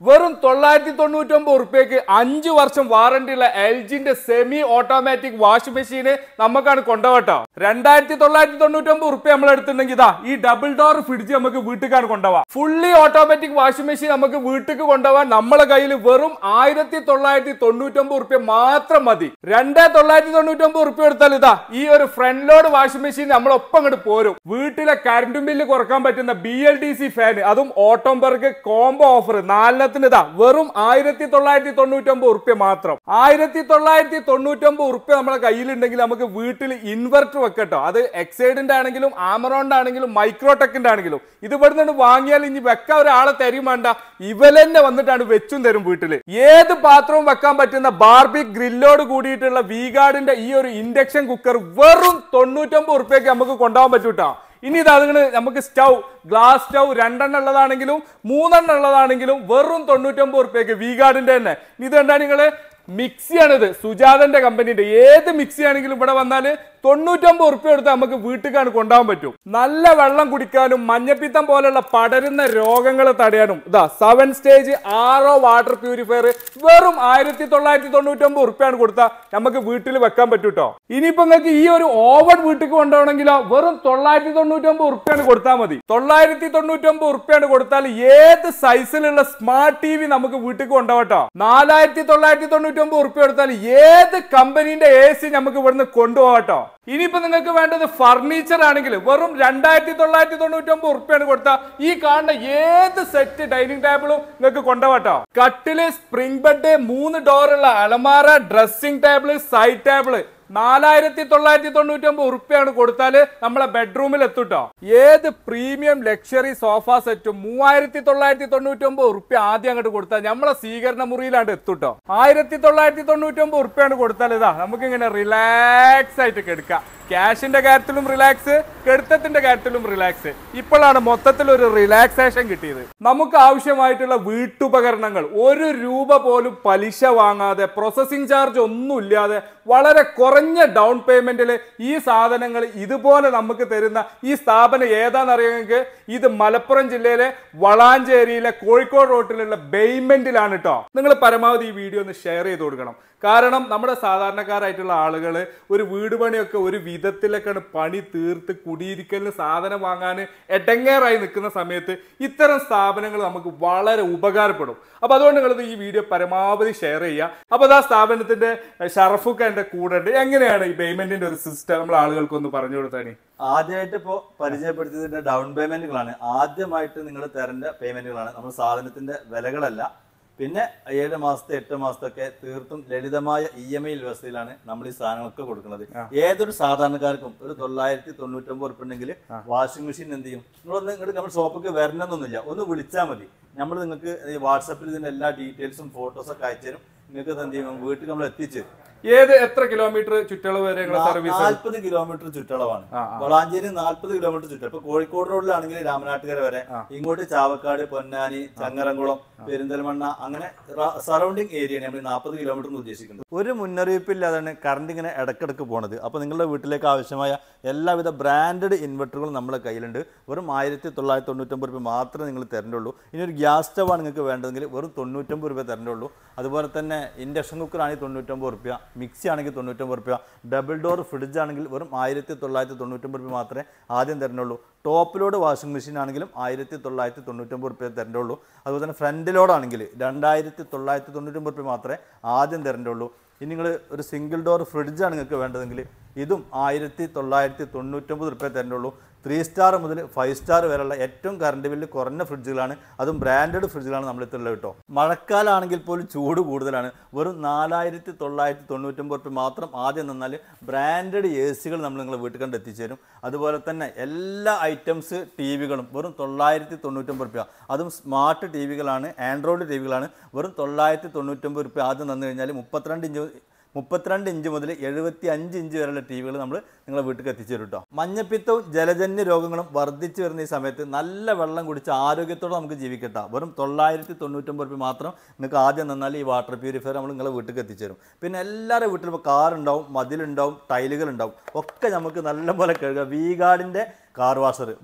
വെറും തൊള്ളായിരത്തി തൊണ്ണൂറ്റി ഒമ്പത് ഉറുപ്പ്യക്ക് അഞ്ചു വർഷം വാറണ്ടി ഉള്ള എൽ ജിന്റെ സെമി ഓട്ടോമാറ്റിക് വാഷിംഗ് മെഷീന് നമുക്കാണ് കൊണ്ടുപോകട്ടോ രണ്ടായിരത്തി തൊള്ളായിരത്തി തൊണ്ണൂറ്റി ഒമ്പത് ഉറുപ്പ്യ നമ്മൾ എടുത്തിട്ടുണ്ടെങ്കിൽ ഇതാ ഈ ഡബിൾ ഡോർ ഫ്രിഡ്ജ് നമുക്ക് വീട്ടിലേക്കാണ് കൊണ്ടുപോവാം ഫുള്ളി ഓട്ടോമാറ്റിക് വാഷിംഗ് മെഷീൻ നമുക്ക് വീട്ടിലേക്ക് കൊണ്ടുപോകാൻ നമ്മളെ കയ്യിൽ വെറും ആയിരത്തി തൊള്ളായിരത്തി തൊണ്ണൂറ്റി ഒമ്പത് ഉറുപ്പ്യ മാത്രം മതി രണ്ടേ തൊള്ളായിരത്തി തൊണ്ണൂറ്റി ഒമ്പത് ഉറുപ്പ്യ എടുത്താൽ ഇതാ ഈ ഒരു ഫ്രണ്ട് ലോഡ് വാഷിംഗ് മെഷീൻ നമ്മളൊപ്പം അങ്ങോട്ട് പോരും വീട്ടിലെ കറണ്ട് ബില്ല് കുറക്കാൻ പറ്റുന്ന B L D C fan അതും ഓട്ടോംബർഗ് കോംബോ ഓഫർ നാലിനത്തിന് ഇതാ വെറും ആയിരത്തി തൊള്ളായിരത്തി തൊണ്ണൂറ്റി ഒമ്പത് ഉറുപ്പ്യ മാത്രം ആയിരത്തി തൊള്ളായിരത്തി തൊണ്ണൂറ്റി ഒമ്പത് ഉറുപ്പ്യ നമ്മളെ കയ്യിലുണ്ടെങ്കിൽ നമുക്ക് വീട്ടിൽ ഇൻവെർട്ടർ വെക്കട്ടോ അത് എക്സൈഡിന്റെ ആണെങ്കിലും ആമറോണിന്റെ ആണെങ്കിലും മൈക്രോടെക്കിന്റെ ആണെങ്കിലും ഇത് ഇവിടുന്ന് വാങ്ങിയാൽ ഇനി വെക്കാൻ ഒരാളെ തരും വേണ്ട ഇവലെന്നെ വന്നിട്ടാണ് വെച്ചും തരും വീട്ടില് ഏത് പാത്രവും വെക്കാൻ പറ്റുന്ന ബാർബി ഗ്രില്ലോട് കൂടിയിട്ടുള്ള വീഗാർഡിന്റെ ഈ ഒരു ഇൻഡക്ഷൻ കുക്കർ വെറും തൊണ്ണൂറ്റൊമ്പത് ഉറുപ്പ്യക്ക് നമുക്ക് കൊണ്ടുപോകാൻ പറ്റൂട്ടോ ഇനി ഇത് അതുകൊണ്ട് നമുക്ക് സ്റ്റൗ ഗ്ലാസ് സ്റ്റൗ രണ്ടെണ്ണം ഉള്ളതാണെങ്കിലും മൂന്നെണ്ണം ഉള്ളതാണെങ്കിലും വെറും തൊണ്ണൂറ്റൊമ്പത് ഉറുപ്പ്യക്ക് വീഗാർഡിന്റെ തന്നെ ഇനി ഇത് കണ്ടാ നിങ്ങള് മിക്സിയാണിത് സുജാതന്റെ കമ്പനിന്റെ ഏത് മിക്സി ആണെങ്കിലും ഇവിടെ വന്നാൽ തൊണ്ണൂറ്റൊമ്പത് ഉറുപ്പ്യ എടുത്ത് നമുക്ക് വീട്ടിലേക്കാണ് കൊണ്ടുപോകാൻ പറ്റും നല്ല വെള്ളം കുടിക്കാനും മഞ്ഞപ്പിത്തം പോലുള്ള പടരുന്ന രോഗങ്ങൾ തടയാനും ഇതാ seven stage R O water purifier വെറും ആയിരത്തി തൊള്ളായിരത്തി തൊണ്ണൂറ്റൊമ്പത് ഉറുപ്പ്യാണ് കൊടുത്താൽ നമുക്ക് വീട്ടിൽ വെക്കാൻ പറ്റൂട്ടോ ഇനിയിപ്പോ നിങ്ങൾക്ക് ഈ ഒരു ഓവൻ വീട്ടിലേക്ക് കൊണ്ടുപോകണമെങ്കിലോ വെറും തൊള്ളായിരത്തി തൊണ്ണൂറ്റൊമ്പത് ഉറുപ്പ്യാണ് കൊടുത്താൽ മതി തൊള്ളായിരത്തി തൊണ്ണൂറ്റൊമ്പത് ഉറുപ്പ്യാണ് കൊടുത്താൽ ഏത് സൈസിലുള്ള സ്മാർട്ട് ടി വി നമുക്ക് വീട്ടിലേക്ക് കൊണ്ടുപോകട്ടോ നാലായിരത്തി തൊള്ളായിരത്തി തൊണ്ണൂറ്റൊമ്പത് ഉറുപ്പ്യ കൊടുത്താൽ ഏത് കമ്പനീന്റെ എ സി നമുക്ക് ഇവിടുന്ന് കൊണ്ടുപോകട്ടോ ഇനിയിപ്പോ നിങ്ങൾക്ക് വേണ്ടത് ഫർണിച്ചർ ആണെങ്കിൽ വെറും രണ്ടായിരത്തി തൊള്ളായിരത്തി തൊണ്ണൂറ്റി ഒമ്പത് ഉറുപ്പ്യാണ് കൊടുത്താൽ ഈ കാണുന്ന ഏത് സെറ്റ് ഡൈനിങ് ടേബിളും നിങ്ങൾക്ക് കൊണ്ടുപോകട്ടോ കട്ടില് സ്പ്രിംഗ് ബെഡ് മൂന്ന് ഡോറുള്ള അലമാര ഡ്രസ്സിംഗ് ടേബിള് സൈഡ് ടേബിള് നാലായിരത്തി തൊള്ളായിരത്തി തൊണ്ണൂറ്റി ഒമ്പത് ഉറുപ്പ്യാണ് കൊടുത്താൽ നമ്മളെ ബെഡ്റൂമിൽ എത്തുട്ടോ ഏത് പ്രീമിയം ലക്ഷറി സോഫ സെറ്റും മൂവായിരത്തി തൊള്ളായിരത്തി തൊണ്ണൂറ്റി ഒമ്പത് ഉറുപ്പ്യ ആദ്യം അങ്ങോട്ട് കൊടുത്താൽ നമ്മളെ സ്വീകരണ മുറിയിലാണ്ട് എത്തുട്ടോ ആയിരത്തി തൊള്ളായിരത്തി തൊണ്ണൂറ്റി ഒമ്പത് ഉറുപ്പ്യാണ് കൊടുത്താൽ ഇതാ നമുക്ക് ഇങ്ങനെ റിലാക്സ് ആയിട്ട് കെടുക്കാം ക്യാഷിന്റെ കാര്യത്തിലും റിലാക്സ് കെടുത്തത്തിന്റെ കാര്യത്തിലും റിലാക്സ് ഇപ്പോഴാണ് മൊത്തത്തിൽ ഒരു റിലാക്സേഷൻ കിട്ടിയത് നമുക്ക് ആവശ്യമായിട്ടുള്ള വീട്ടുപകരണങ്ങൾ ഒരു രൂപ പോലും പലിശ വാങ്ങാതെ പ്രോസസ്സിംഗ് ചാർജ് ഒന്നും ഇല്ലാതെ വളരെ കുറഞ്ഞ ഡൗൺ പേയ്മെന്റിൽ ഈ സാധനങ്ങൾ ഇതുപോലെ നമുക്ക് തരുന്ന ഈ സ്ഥാപനം ഏതാണെന്നറിയാമെങ്കിൽ ഇത് മലപ്പുറം ജില്ലയിലെ വളാഞ്ചേരിയിലെ കോഴിക്കോട് റോട്ടിലുള്ള ബെയ്മെന്റിലാണ് കേട്ടോ നിങ്ങൾ പരമാവധി ഈ വീഡിയോ ഒന്ന് ഷെയർ ചെയ്ത് കൊടുക്കണം കാരണം നമ്മുടെ സാധാരണക്കാരായിട്ടുള്ള ആളുകൾ ഒരു വീട് പണിയൊക്കെ ഒരു വിധത്തിലൊക്കെയാണ് പണി തീർത്ത് കുടിയിരിക്കലിന് സാധനം വാങ്ങാൻ എടങ്ങേറായി നിൽക്കുന്ന സമയത്ത് ഇത്തരം സ്ഥാപനങ്ങൾ നമുക്ക് വളരെ ഉപകാരപ്പെടും അപ്പോൾ അതുകൊണ്ട് നിങ്ങളിത് ഈ വീഡിയോ പരമാവധി ഷെയർ ചെയ്യുക അപ്പോൾ അത് ആ സ്ഥാപനത്തിന്റെ ഷറഫുക്ക് എൻ്റെ കൂടെ ഉണ്ട് എങ്ങനെയാണ് ഈ പേയ്മെന്റിന്റെ ഒരു സിസ്റ്റം നമ്മൾ ആളുകൾക്കൊന്ന് പറഞ്ഞു കൊടുത്താൽ ആദ്യമായിട്ട് ഇപ്പോൾ പരിചയപ്പെടുത്തിയതിന്റെ ഡൗൺ പേയ്മെന്റുകളാണ് ആദ്യമായിട്ട് നിങ്ങൾ തരേണ്ട പേയ്മെന്റുകളാണ് നമ്മൾ സാധനത്തിന്റെ വിലകളല്ല പിന്നെ ഏഴ് മാസത്തെ എട്ട് മാസത്തെ ഒക്കെ തീർത്തും ലളിതമായ ഇ എം ഐ വ്യവസ്ഥയിലാണ് നമ്മൾ ഈ സാധനങ്ങളൊക്കെ കൊടുക്കുന്നത് ഏതൊരു സാധാരണക്കാർക്കും ഒരു തൊള്ളായിരത്തി തൊണ്ണൂറ്റൊമ്പത് ഉറുപ്പ് ഉണ്ടെങ്കിൽ വാഷിംഗ് മെഷീൻ എന്ത് ചെയ്യും നിങ്ങളൊന്ന് ഇങ്ങോട്ട് നമ്മൾ ഷോപ്പിലേക്ക് വരണമെന്നൊന്നുമില്ല ഒന്ന് വിളിച്ചാൽ മതി നമ്മൾ നിങ്ങൾക്ക് ഈ വാട്സപ്പിൽ ഇതിന്റെ എല്ലാ ഡീറ്റെയിൽസും ഫോട്ടോസൊക്കെ അയച്ചു തരും നിങ്ങൾക്ക് ഇത് എന്ത് ചെയ്യും വീട്ടിൽ നമ്മൾ എത്തിച്ചു തരും ഏത് എത്ര കിലോമീറ്റർ ചുറ്റളവ് വരെ നിങ്ങളുടെ സർവീസ് നാൽപ്പത് കിലോമീറ്റർ ചുറ്റളവാണ് വളാഞ്ചേരി നാൽപ്പത് കിലോമീറ്റർ ചുറ്റം ഇപ്പൊ കോഴിക്കോട് റോഡിലാണെങ്കിൽ രാമനാട്ടുകര വരെ ഇങ്ങോട്ട് ചാവക്കാട് പൊന്നാനി ചങ്ങരംകുളം പെരിന്തൽമണ്ണ അങ്ങനെ സറൗണ്ടിങ് ഏരിയയാണ് നമ്മൾ നാൽപ്പത് കിലോമീറ്റർ എന്ന് ഉദ്ദേശിക്കുന്നത് ഒരു മുന്നറിയിപ്പില്ലാതാണ് കറണ്ട് ഇങ്ങനെ ഇടക്കിടക്ക് പോണത് അപ്പോൾ നിങ്ങളുടെ വീട്ടിലേക്ക് ആവശ്യമായ എല്ലാവിധ ബ്രാൻഡഡ് ഇൻവെർട്ടറുകളും നമ്മുടെ കയ്യിലുണ്ട് വെറും ആയിരത്തി തൊള്ളായിരത്തി തൊണ്ണൂറ്റൊമ്പത് രൂപ മാത്രമേ നിങ്ങൾ തരേണ്ടുള്ളൂ ഇനി ഒരു ഗ്യാസ് സ്റ്റവ് ആണ് നിങ്ങൾക്ക് വേണ്ടതെങ്കിൽ വെറും തൊണ്ണൂറ്റൊമ്പത് രൂപ തരേണ്ടുള്ളൂ അതുപോലെ തന്നെ ഇൻഡക്ഷൻ കുക്കർ ആണെങ്കിൽ തൊണ്ണൂറ്റൊമ്പത് റുപ്യ മിക്സി ആണെങ്കിൽ തൊണ്ണൂറ്റൊമ്പത് റുപ്യ ഡബിൾ ഡോർ ഫ്രിഡ്ജ് ആണെങ്കിൽ വെറും ആയിരത്തി തൊള്ളായിരത്തി തൊണ്ണൂറ്റൊമ്പത് രൂപ മാത്രമേ ആദ്യം തരേണ്ടുള്ളൂ ടോപ്പ് ലോഡ് വാഷിംഗ് മെഷീൻ ആണെങ്കിലും ആയിരത്തി തൊള്ളായിരത്തി തൊണ്ണൂറ്റൊമ്പത് റുപ്യ തരേണ്ടുള്ളൂ അതുപോലെ തന്നെ ഫ്രണ്ട് ലോഡാണെങ്കിൽ രണ്ടായിരത്തി തൊള്ളായിരത്തി തൊണ്ണൂറ്റൊമ്പത് റുപ്യ മാത്രമേ ആദ്യം തരേണ്ടുള്ളൂ ഇനി നിങ്ങൾ ഒരു സിംഗിൾ ഡോർ ഫ്രിഡ്ജാണ് നിങ്ങൾക്ക് വേണ്ടതെങ്കിൽ ഇതും ആയിരത്തി തൊള്ളായിരത്തി തൊണ്ണൂറ്റൊമ്പത് റുപ്യ തരേണ്ടുള്ളൂ ത്രീ സ്റ്റാർ മുതൽ ഫൈവ് സ്റ്റാർ വരെയുള്ള ഏറ്റവും കറണ്ട് ബില്ല് കുറഞ്ഞ ഫ്രിഡ്ജുകളാണ് അതും ബ്രാൻഡഡ് ഫ്രിഡ്ജുകളാണ് നമ്മളിത്തുള്ളത് കേട്ടോ മഴക്കാലമാണെങ്കിൽ പോലും ചൂട് കൂടുതലാണ് വെറും നാലായിരത്തി തൊള്ളായിരത്തി തൊണ്ണൂറ്റൊമ്പത് റുപ്യ മാത്രം ആദ്യം നിന്നാൽ ബ്രാൻഡഡ് എ സികൾ നമ്മൾ നിങ്ങളെ വീട്ടിൽ കണ്ട് എത്തിച്ചേരും അതുപോലെ തന്നെ എല്ലാ ഐറ്റംസ് ടി വികളും വെറും തൊള്ളായിരത്തി തൊണ്ണൂറ്റൊമ്പത് റുപ്യ അതും സ്മാർട്ട് ടി വികളാണ് ആൻഡ്രോയിഡ് ടി വികളാണ് വെറും തൊള്ളായിരത്തി തൊണ്ണൂറ്റൊമ്പത് റുപ്യ ആദ്യം തന്നു കഴിഞ്ഞാൽ മുപ്പത്തിരണ്ട് ഇഞ്ച് മുപ്പത്തിരണ്ട് ഇഞ്ച് മുതൽ എഴുപത്തി അഞ്ച് ഇഞ്ച് വരെയുള്ള ടി വികൾ നമ്മൾ നിങ്ങളെ വീട്ടിൽ എത്തിച്ചു തരും കേട്ടോ മഞ്ഞപ്പിത്തവും ജലജന്യ രോഗങ്ങളും വർദ്ധിച്ചു വരുന്ന ഈ സമയത്ത് നല്ല വെള്ളം കുടിച്ച് ആരോഗ്യത്തോടെ നമുക്ക് ജീവിക്കട്ടോ വെറും തൊള്ളായിരത്തി തൊണ്ണൂറ്റൊമ്പത് രൂപ മാത്രം നിങ്ങൾക്ക് ആദ്യം തന്നാൽ ഈ വാട്ടർ പ്യൂരിഫയർ നമ്മൾ നിങ്ങളെ വീട്ടിൽ എത്തിച്ചു തരും പിന്നെ എല്ലാവരുടെ വീട്ടിലും ഇപ്പോൾ കാറുണ്ടാവും മതിലുണ്ടാവും ടൈലുകൾ ഉണ്ടാവും ഒക്കെ നമുക്ക് നല്ലപോലെ കഴുകാം വി ഗാർഡിൻ്റെ കാർ വാഷർ വെറും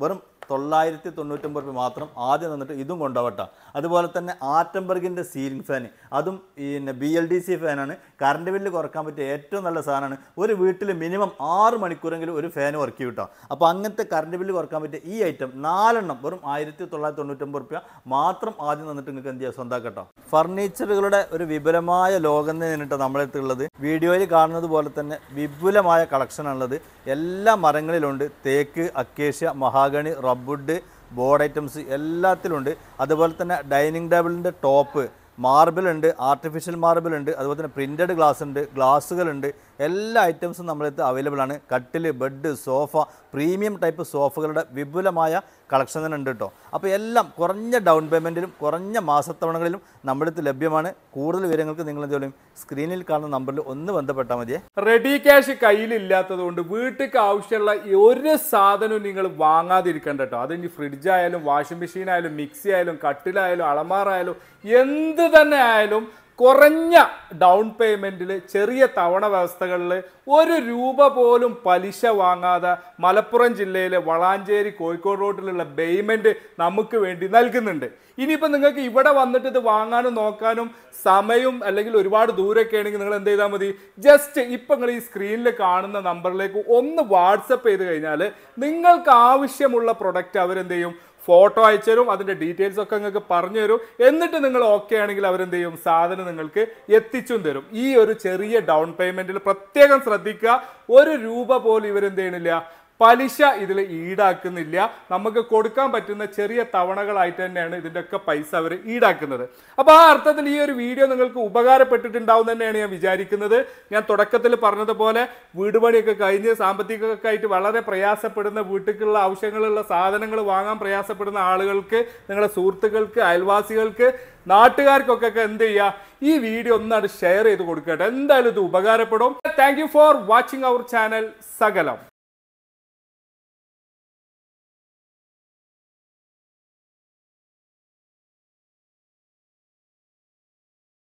തൊള്ളായിരത്തി തൊണ്ണൂറ്റൊമ്പത് രൂപ മാത്രം ആദ്യം തന്നിട്ട് ഇതും കൊണ്ടുപോകട്ടെ അതുപോലെ തന്നെ ആറ്റംബർഗിൻ്റെ സീലിംഗ് ഫാൻ അതും പിന്നെ ബി എൽ ഡി സി ഫാനാണ് കറണ്ട് ബില്ല് കുറക്കാൻ പറ്റിയ ഏറ്റവും നല്ല സാധനമാണ് ഒരു വീട്ടിൽ മിനിമം ആറ് മണിക്കൂറെങ്കിലും ഒരു ഫാൻ വർക്ക് ചെയ്യും കേട്ടോ അപ്പോൾ അങ്ങനത്തെ കറണ്ട് ബില്ല് കുറക്കാൻ പറ്റിയ ഈ ഐറ്റം നാലെണ്ണം വെറും ആയിരത്തി തൊള്ളായിരത്തി തൊണ്ണൂറ്റൊമ്പത് റുപ്യ മാത്രം ആദ്യം തന്നിട്ട് നിങ്ങൾക്ക് എന്ത് ചെയ്യാം സ്വന്താക്കട്ടോ ഫർണിച്ചറുകളുടെ ഒരു വിപുലമായ ലോകം തന്നെയാണ് നമ്മളെടുത്തുള്ളത് വീഡിയോയിൽ കാണുന്നത് പോലെ തന്നെ വിപുലമായ കളക്ഷനാണുള്ളത് എല്ലാ മരങ്ങളിലുണ്ട് തേക്ക് acacia mahogany rubberwood board items എല്ലാത്തിലുണ്ട് അതുപോലെ തന്നെ ഡൈനിങ് ടേബിളിൻ്റെ ടോപ്പ് മാർബിൾ ഉണ്ട് ആർട്ടിഫിഷ്യൽ മാർബിൾ ഉണ്ട് അതുപോലെ തന്നെ പ്രിൻറ്റഡ് ഗ്ലാസ് ഉണ്ട് ഗ്ലാസ്സുകളുണ്ട് എല്ലാ ഐറ്റംസും നമ്മളടുത്ത് അവൈലബിൾ ആണ് കട്ടിൽ ബെഡ് സോഫ പ്രീമിയം ടൈപ്പ് സോഫകളുടെ വിപുലമായ കളക്ഷൻ തന്നെ ഉണ്ട് കേട്ടോ അപ്പോൾ എല്ലാം കുറഞ്ഞ ഡൗൺ പേയ്മെൻറ്റിലും കുറഞ്ഞ മാസത്തവണകളിലും നമ്മളടുത്ത് ലഭ്യമാണ് കൂടുതൽ വിവരങ്ങൾക്ക് നിങ്ങൾ എന്ത് ചെയ്യും സ്ക്രീനിൽ കാണുന്ന നമ്പറിൽ ഒന്ന് ബന്ധപ്പെട്ടാൽ മതിയേ റെഡി ക്യാഷ് കയ്യിലില്ലാത്തത് കൊണ്ട് വീട്ടിലേക്ക് ആവശ്യമുള്ള ഈ ഒരു സാധനവും നിങ്ങൾ വാങ്ങാതിരിക്കണ്ട കേട്ടോ അത് ഇനി ഫ്രിഡ്ജ് ആയാലും വാഷിംഗ് മെഷീൻ ആയാലും മിക്സി ആയാലും കട്ടിലായാലും അളമാറായാലും എന്ത് തന്നെ ആയാലും കുറഞ്ഞ ഡൗൺ പേയ്മെൻറ്റിൽ ചെറിയ തവണ വ്യവസ്ഥകളിൽ ഒരു രൂപ പോലും പലിശ വാങ്ങാതെ മലപ്പുറം ജില്ലയിലെ വളാഞ്ചേരി കോഴിക്കോട് റോഡിലുള്ള പേയ്മെൻറ്റ് നമുക്ക് വേണ്ടി നൽകുന്നുണ്ട് ഇനിയിപ്പോൾ നിങ്ങൾക്ക് ഇവിടെ വന്നിട്ട് ഇത് വാങ്ങാനും നോക്കാനും സമയം അല്ലെങ്കിൽ ഒരുപാട് ദൂരമൊക്കെ ആണെങ്കിൽ നിങ്ങൾ എന്ത് ചെയ്താൽ മതി ജസ്റ്റ് ഇപ്പം നിങ്ങൾ ഈ സ്ക്രീനിൽ കാണുന്ന നമ്പറിലേക്ക് ഒന്ന് വാട്സപ്പ് ചെയ്ത് കഴിഞ്ഞാൽ നിങ്ങൾക്ക് ആവശ്യമുള്ള പ്രൊഡക്റ്റ് അവരെന്ത് ചെയ്യും ഫോട്ടോ അയച്ചു തരും അതിന്റെ ഡീറ്റെയിൽസ് ഒക്കെ നിങ്ങൾക്ക് പറഞ്ഞു തരും എന്നിട്ട് നിങ്ങൾ ഓക്കെ ആണെങ്കിൽ അവരെന്ത് ചെയ്യും സാധനം നിങ്ങൾക്ക് എത്തിച്ചും തരും ഈ ഒരു ചെറിയ ഡൗൺ പേയ്മെന്റിൽ പ്രത്യേകം ശ്രദ്ധിക്കുക ഒരു രൂപ പോലും ഇവരെന്ത് ചെയ്യണില്ല പലിശ ഇതിൽ ഈടാക്കുന്നില്ല നമുക്ക് കൊടുക്കാൻ പറ്റുന്ന ചെറിയ തവണകളായിട്ട് തന്നെയാണ് ഇതിൻ്റെ ഒക്കെ പൈസ അവർ ഈടാക്കുന്നത് അപ്പോൾ ആ അർത്ഥത്തിൽ ഈ ഒരു വീഡിയോ നിങ്ങൾക്ക് ഉപകാരപ്പെട്ടിട്ടുണ്ടാവും തന്നെയാണ് ഞാൻ വിചാരിക്കുന്നത് ഞാൻ തുടക്കത്തിൽ പറഞ്ഞതുപോലെ വീട് പണിയൊക്കെ കഴിഞ്ഞ് സാമ്പത്തികമൊക്കെ ആയിട്ട് വളരെ പ്രയാസപ്പെടുന്ന വീട്ടിലേക്കുള്ള ആവശ്യങ്ങളുള്ള സാധനങ്ങൾ വാങ്ങാൻ പ്രയാസപ്പെടുന്ന ആളുകൾക്ക് നിങ്ങളുടെ സുഹൃത്തുക്കൾക്ക് അയൽവാസികൾക്ക് നാട്ടുകാർക്കൊക്കെ എന്ത് ചെയ്യുക ഈ വീഡിയോ ഒന്നാണ് ഷെയർ ചെയ്ത് കൊടുക്കട്ടെ എന്തായാലും ഇത് ഉപകാരപ്പെടും thank you for watching our channel സകലം